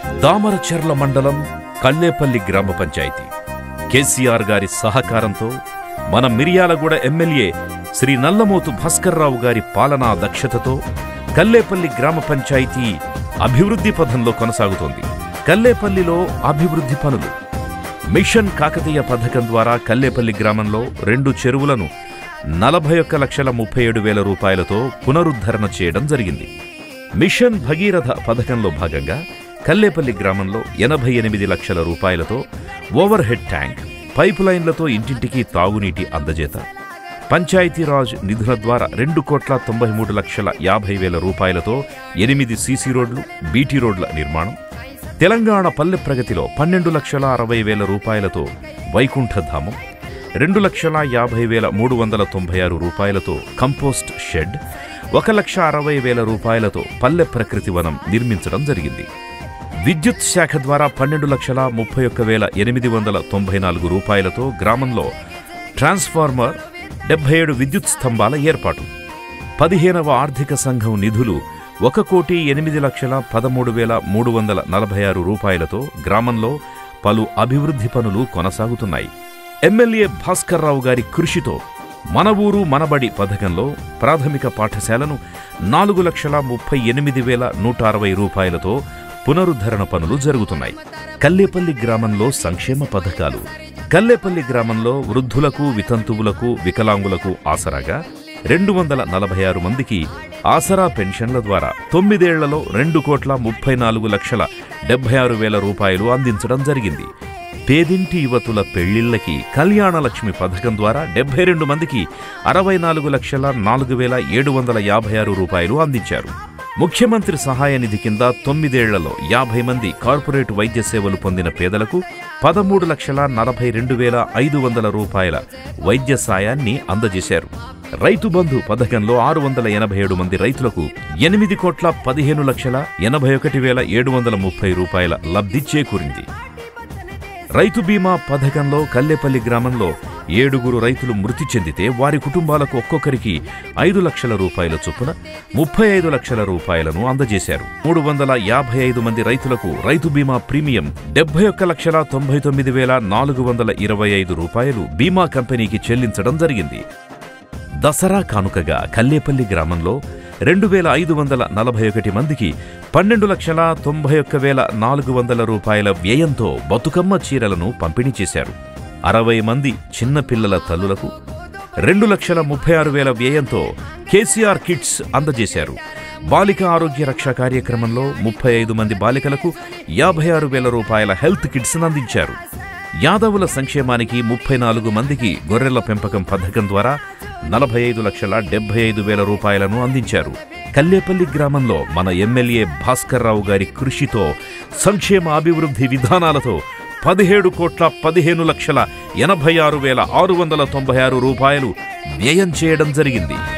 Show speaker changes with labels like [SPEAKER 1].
[SPEAKER 1] దామరచెర్ల మండలం కల్లేపల్లి గ్రామ పంచాయతీ కేసీఆర్ గారి సహకారంతో మన మిర్యాలగూడ ఎమ్మెల్యే శ్రీ నల్లమోతు భాస్కర్రావు గారి పాలనా దక్షతతో కల్లేపల్లి గ్రామ పంచాయతీ అభివృద్ధి పథంలో కొనసాగుతోంది కల్లేపల్లిలో అభివృద్ధి పనులు మిషన్ కాకతీయ పథకం ద్వారా కల్లేపల్లి గ్రామంలో రెండు చెరువులను నలభై ఒక్క లక్షల ముప్పై ఏడు వేల రూపాయలతో పునరుద్ధరణ చేయడం జరిగింది మిషన్ భగీరథ పథకంలో భాగంగా కల్లేపల్లి గ్రామంలో ఎనభై ఎనిమిది లక్షల రూపాయలతో ఓవర్ హెడ్ ట్యాంక్ పైపు లైన్లతో ఇంటింటికి తాగునీటి అందజేత పంచాయతీరాజ్ నిధుల ద్వారా రెండు కోట్ల తొంభై మూడు లక్షల యాభై వేల రూపాయలతో ఎనిమిది సీసీ రోడ్లు బీటీ రోడ్ల నిర్మాణం తెలంగాణ పల్లె ప్రగతిలో పన్నెండు లక్షల అరవై వేల రూపాయలతో వైకుంఠధామం రెండు లక్షల యాభై వేల మూడు వందల తొంభై ఆరు రూపాయలతో కంపోస్ట్ షెడ్ ఒక లక్ష అరవై వేల రూపాయలతో పల్లె ప్రకృతి వనం నిర్మించడం జరిగింది విద్యుత్ శాఖ ద్వారా పన్నెండు లక్షల ముప్పై ఒక్క వేల ఎనిమిది వందల తొంభై నాలుగు రూపాయలతో గ్రామంలో ట్రాన్స్ఫార్మర్ డెబ్బై ఏడు విద్యుత్ స్తంభాల ఏర్పాటు పదిహేనవ ఆర్థిక సంఘం నిధులు ఒక కోటి ఎనిమిది లక్షల పదమూడు వేల మూడు వందల నలభై ఆరు రూపాయలతో గ్రామంలో పలు అభివృద్ధి పనులు కొనసాగుతున్నాయి ఎమ్మెల్యే భాస్కర్రావు గారి కృషితో మన ఊరు మనబడి పథకంలో ప్రాథమిక పాఠశాలను నాలుగు లక్షల ముప్పై ఎనిమిది వేల నూట అరవై రూపాయలతో పునరుద్ధరణ పనులు జరుగుతున్నాయి కల్లేపల్లి గ్రామంలో సంక్షేమ పథకాలు కల్లేపల్లి గ్రామంలో వృద్ధులకు వితంతువులకు వికలాంగులకు ఆసరాగా రెండు వందల నలభై ఆరు మందికి ఆసరా పెన్షన్ల ద్వారా తొమ్మిదేళ్లలో రెండు కోట్ల ముప్పై నాలుగు లక్షల డెబ్బై ఆరు వేల రూపాయలు అందించడం జరిగింది పేదింటి యువతుల పెళ్లిళ్లకి కళ్యాణలక్ష్మి పథకం ద్వారా డెబ్బై రెండు మందికి అరవై నాలుగు లక్షల నాలుగు వేల ఏడు వందల యాభై ఆరు రూపాయలు అందించారు ముఖ్యమంత్రి సహాయ నిధి కింద తొమ్మిదేళ్లలో యాభై మంది కార్పొరేట్ వైద్య సేవలు పొందిన పేదలకు పదమూడు లక్షల నలభై రెండు వేల ఐదు వందల రూపాయల వైద్య సాయాన్ని అందజేశారు రైతు బంధు పథకంలో ఆరు వందల ఎనభై ఏడు మంది రైతులకు ఎనిమిది కోట్ల పదిహేను లక్షల ఎనభై ఒకటి వేల ఏడు వందల ముప్పై రూపాయల లబ్ధి చేకూరింది రైతు బీమా పథకంలో కల్లేపల్లి గ్రామంలో ఏడుగురు రైతులు మృతి చెందితే వారి కుటుంబాలకు ఒక్కొక్కరికి ఐదు లక్షల రూపాయల చొప్పున ముప్పై ఐదు లక్షల రూపాయలను అందజేశారు మూడు వందల యాభై ఐదు మంది రైతులకు రైతు బీమా ప్రీమియం డెబ్బై ఒక్క లక్షల తొంభై తొమ్మిది వేల నాలుగు వందల ఇరవై ఐదు రూపాయలు బీమా కంపెనీకి చెల్లించడం జరిగింది దసరా కానుకగా కల్లేపల్లి గ్రామంలో రెండు వేల ఐదు వందల నలభై ఒకటి మందికి పన్నెండు లక్షల తొంభై ఒక్క వేల నాలుగు వందల రూపాయల వ్యయంతో బతుకమ్మ చీరలను పంపిణీ చేశారు అరవై మంది చిన్నపిల్లల తల్లులకు రెండు లక్షల ముప్పై ఆరు వేల వ్యయంతో కేసీఆర్ కిట్స్ అందజేశారు బాలిక ఆరోగ్య రక్ష కార్యక్రమంలో ముప్పై ఐదు మంది బాలికలకు యాభై ఆరు వేల రూపాయల హెల్త్ కిట్స్ అందించారు యాదవుల సంక్షేమానికి ముప్పై నాలుగు మందికి గొర్రెల పెంపకం పథకం ద్వారా నలభై ఐదు లక్షల డెబ్బై ఐదు వేల రూపాయలను అందించారు కల్లేపల్లి గ్రామంలో మన ఎమ్మెల్యే భాస్కర్రావు గారి కృషితో సంక్షేమ అభివృద్ధి విధానాలతో పదిహేడు కోట్ల పదిహేను లక్షల ఎనభై ఆరు వేల ఆరు వందల తొంభై ఆరు రూపాయలు వ్యయం చేయడం జరిగింది